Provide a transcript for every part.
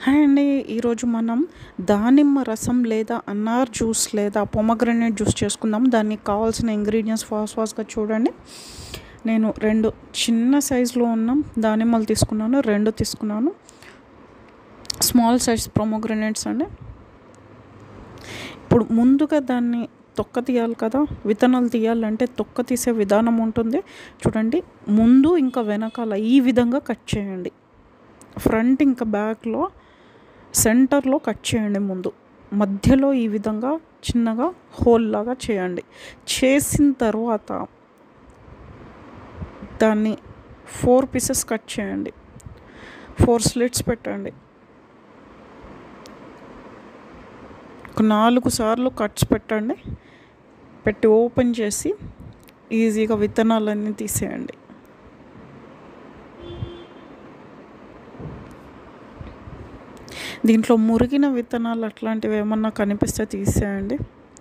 hi అండి ఈరోజు మనం దానిమ్మ రసం లేదా అన్నార్ జ్యూస్ లేదా పొమగ్రనేట్ జ్యూస్ చేసుకుందాం దానికి కావాల్సిన ఇంగ్రీడియంట్స్ ఫాస్ట్ ఫాస్ట్గా చూడండి నేను రెండు చిన్న సైజులో ఉన్న దానిమ్మలు తీసుకున్నాను రెండు తీసుకున్నాను స్మాల్ సైజ్ పొమగ్రనేట్స్ అండి ఇప్పుడు ముందుగా దాన్ని తొక్క తీయాలి కదా విత్తనాలు తీయాలంటే తొక్క తీసే విధానం ఉంటుంది చూడండి ముందు ఇంకా వెనకాల ఈ విధంగా కట్ చేయండి ఫ్రంట్ ఇంకా బ్యాక్లో సెంటర్లో కట్ చేయండి ముందు మధ్యలో ఈ విధంగా చిన్నగా హోల్ లాగా చేయండి చేసిన తర్వాత దాన్ని ఫోర్ పీసెస్ కట్ చేయండి ఫోర్ స్లిట్స్ పెట్టండి ఒక నాలుగు సార్లు కట్స్ పెట్టండి పెట్టి ఓపెన్ చేసి ఈజీగా విత్తనాలన్నీ తీసేయండి దీంట్లో మురిగిన విత్తనాలు అట్లాంటివి ఏమన్నా కనిపిస్తే తీసేయండి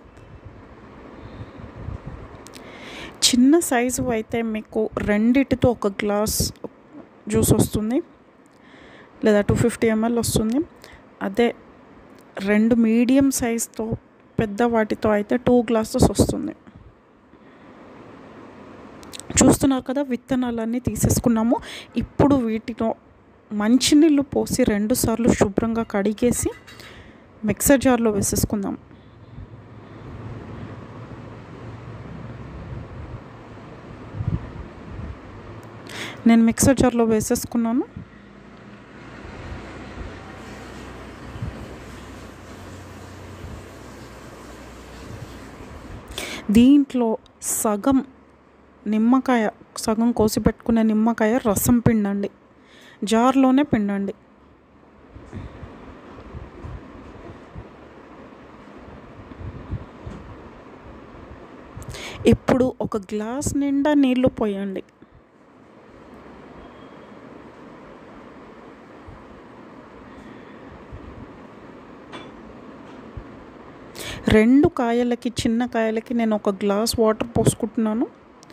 చిన్న సైజు అయితే మీకు రెండిటితో ఒక గ్లాస్ జ్యూస్ వస్తుంది లేదా టూ ఫిఫ్టీ ఎంఎల్ వస్తుంది అదే రెండు మీడియం సైజ్తో పెద్ద వాటితో అయితే టూ గ్లాసెస్ వస్తుంది చూస్తున్నారు కదా విత్తనాలన్నీ తీసేసుకున్నాము ఇప్పుడు వీటిలో మంచినీళ్ళు పోసి రెండుసార్లు శుభ్రంగా కడిగేసి మిక్సర్ జార్లో వేసేసుకుందాం నేను మిక్సర్ జార్లో వేసేసుకున్నాను దీంట్లో సగం నిమ్మకాయ సగం కోసి పెట్టుకునే నిమ్మకాయ రసం పిండండి జార్లోనే పిండండి ఇప్పుడు ఒక గ్లాస్ నిండా నీళ్లు పోయండి రెండు కాయలకి చిన్న కాయలకి నేను ఒక గ్లాస్ వాటర్ పోసుకుంటున్నాను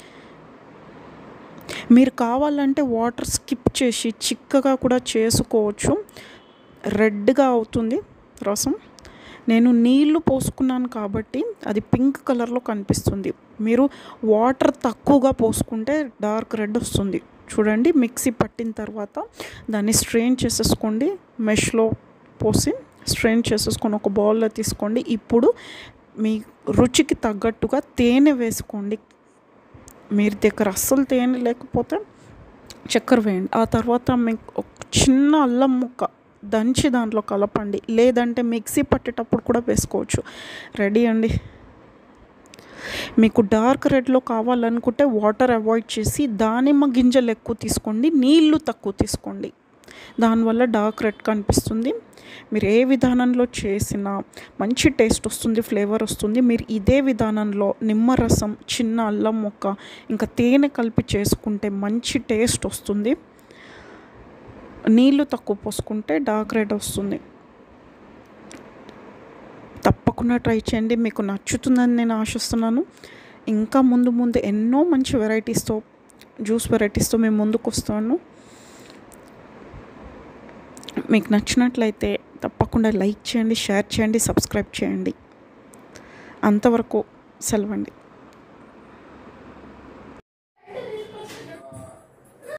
మీరు కావాలంటే వాటర్ స్కిప్ చేసి చిక్కగా కూడా చేసుకోవచ్చు రెడ్గా అవుతుంది రసం నేను నీళ్లు పోసుకున్నాను కాబట్టి అది పింక్ కలర్లో కనిపిస్తుంది మీరు వాటర్ తక్కువగా పోసుకుంటే డార్క్ రెడ్ వస్తుంది చూడండి మిక్సీ పట్టిన తర్వాత దాన్ని స్ట్రెయిన్ చేసేసుకోండి మెష్లో పోసి స్ట్రెయిన్ చేసేసుకొని ఒక బౌల్లో తీసుకోండి ఇప్పుడు మీ రుచికి తగ్గట్టుగా తేనె వేసుకోండి మీరు దగ్గర అస్సలు తేనె లేకపోతే చక్కెర వేయండి ఆ తర్వాత మీకు ఒక చిన్న అల్లం ముక్క దంచి దాంట్లో కలపండి లేదంటే మిక్సీ పట్టేటప్పుడు కూడా వేసుకోవచ్చు రెడీ అండి మీకు డార్క్ రెడ్లో కావాలనుకుంటే వాటర్ అవాయిడ్ చేసి దానిమ్మ గింజలు ఎక్కువ తీసుకోండి నీళ్లు తక్కువ తీసుకోండి దానివల్ల డార్క్ రెడ్ కనిపిస్తుంది మీరు ఏ విధానంలో చేసినా మంచి టేస్ట్ వస్తుంది ఫ్లేవర్ వస్తుంది మీరు ఇదే విధానంలో నిమ్మరసం చిన్న అల్లం ముక్క ఇంకా తేనె కలిపి చేసుకుంటే మంచి టేస్ట్ వస్తుంది నీళ్ళు తక్కువ పోసుకుంటే డార్క్ రెడ్ వస్తుంది తప్పకుండా ట్రై చేయండి మీకు నచ్చుతుందని నేను ఆశిస్తున్నాను ఇంకా ముందు ముందు ఎన్నో మంచి వెరైటీస్తో జ్యూస్ వెరైటీస్తో మేము ముందుకు వస్తాను మీకు నచ్చినట్లయితే తప్పకుండా లైక్ చేయండి షేర్ చేయండి సబ్స్క్రైబ్ చేయండి అంతవరకు సెలవండి